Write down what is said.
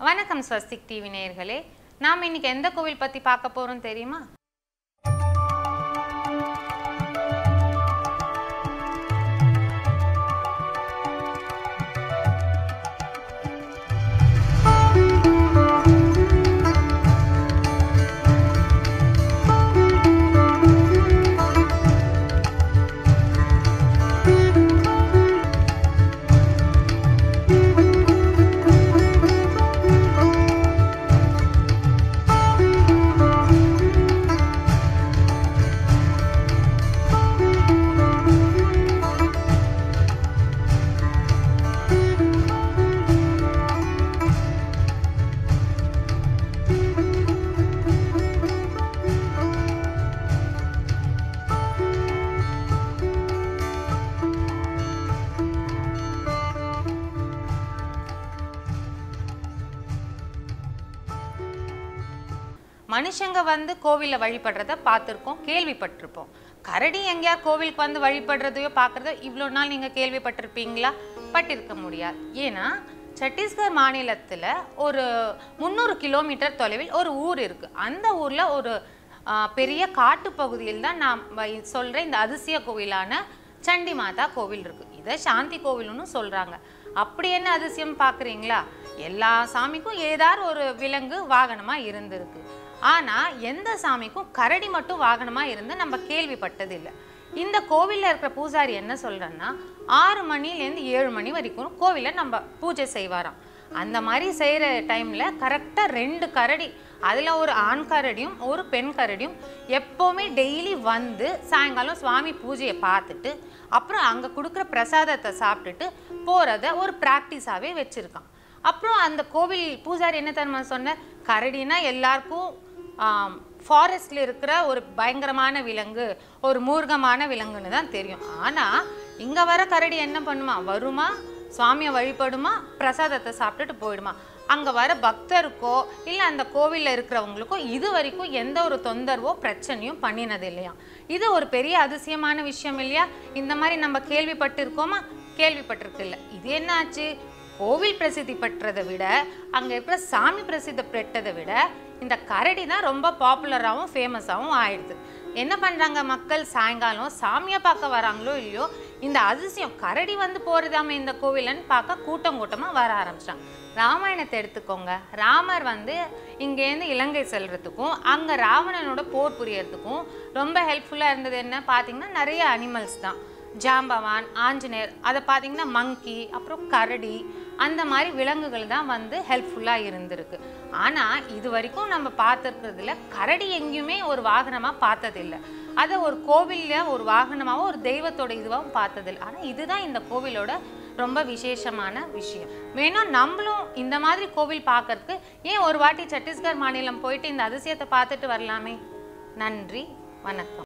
வணக்கம் ஸ்வஸ்திக் டிவி நேயர்களே நாம் இன்னைக்கு எந்த கோவில் பற்றி பார்க்க போகிறோம் தெரியுமா மனுஷங்க வந்து கோவிலில் வழிபடுறத பார்த்துருக்கோம் கேள்விப்பட்டிருப்போம் கரடி எங்கேயா கோவிலுக்கு வந்து வழிபடுறதையோ பார்க்குறதோ இவ்வளோ நாள் நீங்கள் கேள்விப்பட்டிருப்பீங்களா பட்டிருக்க முடியாது ஏன்னா சத்தீஸ்கர் மாநிலத்தில் ஒரு முந்நூறு கிலோமீட்டர் தொலைவில் ஒரு ஊர் இருக்குது அந்த ஊரில் ஒரு ஆ, பெரிய காட்டுப்பகுதியில் தான் நான் சொல்கிற இந்த அதிசய கோவிலான சண்டி மாதா கோவில் இருக்குது இதை சாந்தி கோவில்னு சொல்கிறாங்க அப்படி என்ன அதிசயம் பார்க்குறீங்களா எல்லா சாமிக்கும் ஏதாவது ஒரு விலங்கு வாகனமாக இருந்திருக்கு ஆனால் எந்த சாமிக்கும் கரடி மட்டும் வாகனமாக இருந்து நம்ம கேள்விப்பட்டதில்லை இந்த கோவிலில் இருக்கிற பூசாரி என்ன சொல்கிறேன்னா ஆறு மணிலேருந்து ஏழு மணி வரைக்கும் கோவிலில் நம்ம பூஜை செய்வாராம் அந்த மாதிரி செய்கிற டைமில் கரெக்டாக ரெண்டு கரடி அதில் ஒரு ஆண் கரடியும் ஒரு பெண் கரடியும் எப்போவுமே டெய்லி வந்து சாயங்காலம் சுவாமி பூஜையை பார்த்துட்டு அப்புறம் அங்கே கொடுக்குற பிரசாதத்தை சாப்பிட்டுட்டு போகிறத ஒரு ப்ராக்டிஸாகவே வச்சுருக்கான் அப்புறம் அந்த கோவில் பூஜாரி என்ன தெரியுமா சொன்ன கரடினா எல்லாருக்கும் ஃபாரஸ்ட்ல இருக்கிற ஒரு பயங்கரமான விலங்கு ஒரு மூர்க்கமான விலங்குன்னு தான் தெரியும் ஆனால் இங்கே வர கரடி என்ன பண்ணுமா வருமா சுவாமியை வழிபடுமா பிரசாதத்தை சாப்பிட்டுட்டு போயிடுமா அங்கே வர பக்தருக்கோ இல்லை அந்த கோவிலில் இருக்கிறவங்களுக்கோ இது வரைக்கும் எந்த ஒரு தொந்தரவோ பிரச்சனையும் பண்ணினது இல்லையா இது ஒரு பெரிய அதிசயமான விஷயம் இல்லையா இந்த மாதிரி நம்ம கேள்விப்பட்டிருக்கோமா கேள்விப்பட்டிருக்கு இல்லை இது என்னாச்சு கோவில் பிரசித்தி பெற்றதை விட அங்கே இருக்கிற சாமி பிரசித்தி பெற்றதை விட இந்த கரடி தான் ரொம்ப பாப்புலராகவும் ஃபேமஸாகவும் ஆயிடுது என்ன பண்ணுறாங்க மக்கள் சாயங்காலம் சாமியை பார்க்க வராங்களோ இல்லையோ இந்த அதிசயம் கரடி வந்து போகிறதாம இந்த கோவிலன்னு பார்க்க கூட்டம் கூட்டமாக வர ஆரம்பிச்சிட்டாங்க ராமாயணத்தை எடுத்துக்கோங்க ராமர் வந்து இங்கேருந்து இலங்கை செல்றதுக்கும் அங்கே ராவணனோட போர் புரியறதுக்கும் ரொம்ப ஹெல்ப்ஃபுல்லாக இருந்தது என்ன பார்த்தீங்கன்னா நிறைய அனிமல்ஸ் தான் ஜாம்பவான் ஆஞ்சநேயர் அதை பார்த்தீங்கன்னா மங்கி அப்புறம் கரடி அந்த மாதிரி விலங்குகள் தான் வந்து ஹெல்ப்ஃபுல்லாக இருந்திருக்கு ஆனால் இது வரைக்கும் நம்ம பார்த்துருக்கிறதுல கரடி எங்கேயுமே ஒரு வாகனமாக பார்த்ததில்லை அதை ஒரு கோவிலில் ஒரு வாகனமாகவும் ஒரு தெய்வத்தோட இதுவாகவும் பார்த்ததில்லை ஆனால் இதுதான் இந்த கோவிலோட ரொம்ப விசேஷமான விஷயம் வேணா நம்மளும் இந்த மாதிரி கோவில் பார்க்கறதுக்கு ஏன் ஒரு வாட்டி சத்தீஸ்கர் மாநிலம் போயிட்டு இந்த அதிசயத்தை பார்த்துட்டு வரலாமே நன்றி வணக்கம்